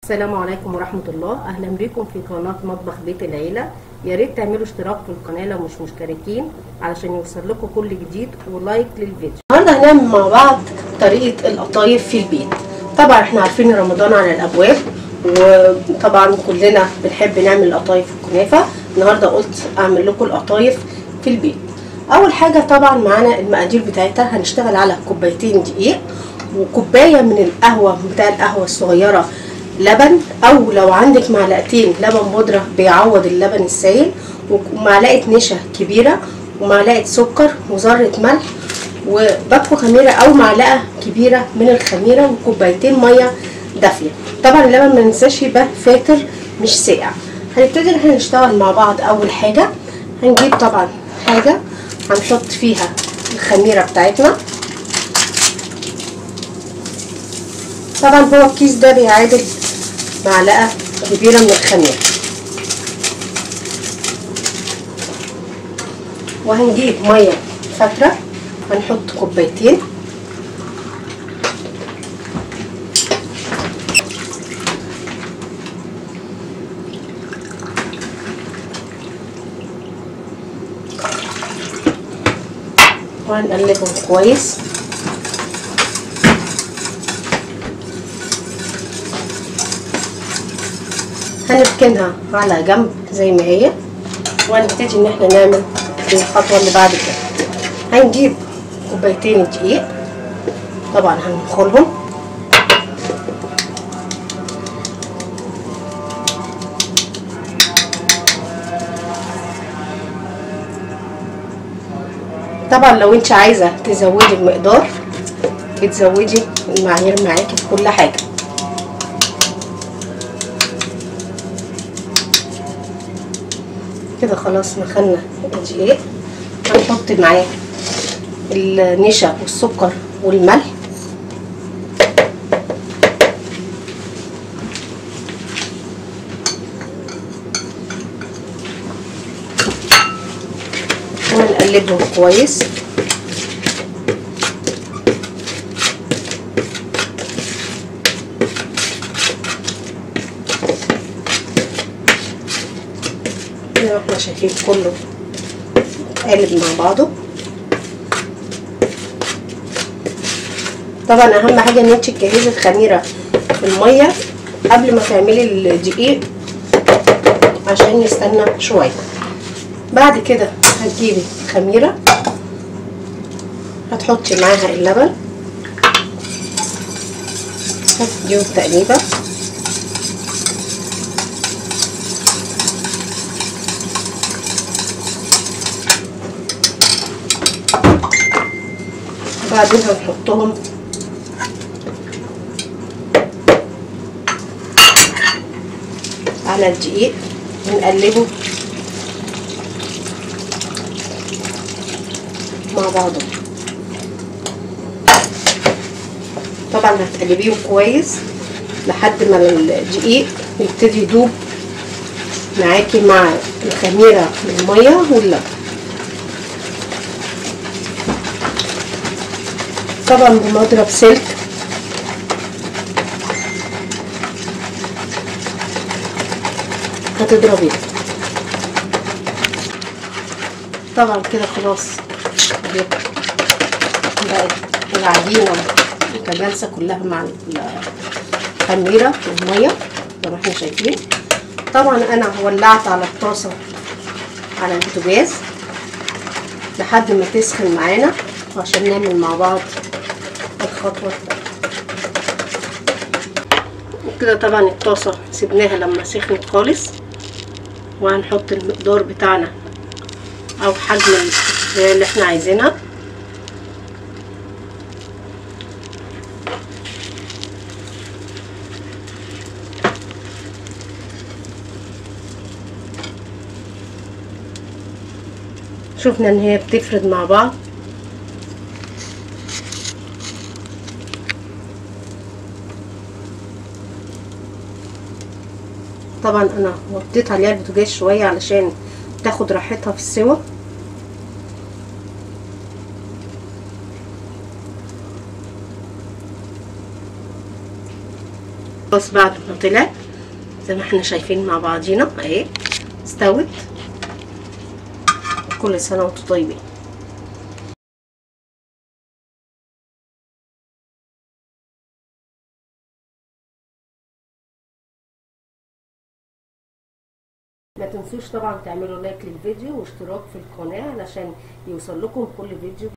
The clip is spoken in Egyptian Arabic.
السلام عليكم ورحمة الله أهلا بكم في قناة مطبخ بيت العيلة يا ريت تعملوا اشتراك في القناة لو مش مشتركين علشان يوصل لكم كل جديد ولايك للفيديو النهارده هنعمل مع بعض طريقة القطايف في البيت طبعا احنا عارفين رمضان على الابواب وطبعا كلنا بنحب نعمل القطايف والكنافة النهارده قلت اعمل لكم القطايف في البيت اول حاجة طبعا معانا المقادير بتاعتها هنشتغل على كوبايتين دقيق وكوباية من القهوة بتاع القهوة الصغيرة لبن او لو عندك معلقتين لبن بودرة بيعوض اللبن السائل ومعلقة نشا كبيرة ومعلقة سكر وذرة ملح وباكو خميرة او معلقة كبيرة من الخميرة وكوبايتين مية دافية طبعا اللبن ما ننساش يبقى فاتر مش ساقع هنبتدي ان احنا نشتغل مع بعض اول حاجة هنجيب طبعا حاجة هنحط فيها الخميرة بتاعتنا طبعا هو الكيس ده بيعادل معلقة كبيرة من الخميرة وهنجيب مية فترة هنحط كوبايتين وهنقلبهم كويس هنركنها على جنب زي ما هي وهنبتدي ان احنا نعمل الخطوه اللي بعد كده هنجيب كوبايتين دقيق طبعا هنخلهم طبعا لو انت عايزه تزودي المقدار بتزودي المعايير معاكي في كل حاجه كده خلاص نخلنا الدقيق هنحط معاه النشا والسكر والملح ونقلبهم كويس زي ما احنا شايفين كله قالب مع بعضه طبعا اهم حاجه ان انت تجهزي الخميره في الميه قبل ما تعملي الدقيق عشان يستنى شويه بعد كده هتجيبي الخميره هتحطي معاها اللبن هتديهم تقليبه وبعدين هنحطهم على الدقيق ونقلبه مع بعضه طبعا هتقلبيهم كويس لحد ما الدقيق يبتدي يدوب معاكي مع الخميره والميه واللبن طبعا بمضرب سلك هتضربيه طبعا كده خلاص بقت العجينه متجانسه كلها مع الخميره والميه زي ما احنا شايفين طبعا انا ولعت على الطاسه على البوتاجاز لحد ما تسخن معانا عشان نعمل مع بعض الخطوة وكده طبعا الطاسة سيبناها لما سخنت خالص وهنحط المقدار بتاعنا او حجم اللي احنا عايزينها شفنا ان هي بتفرد مع بعض طبعا انا وطيت عليها البوتاجاز شويه علشان تاخد راحتها في السوا خلاص بعد ما طلع زي ما احنا شايفين مع بعضينا اهي استوت كل سنه وانتم طيبين ما تنسوش طبعا تعملوا لايك للفيديو واشتراك في القناه علشان يوصل لكم كل فيديو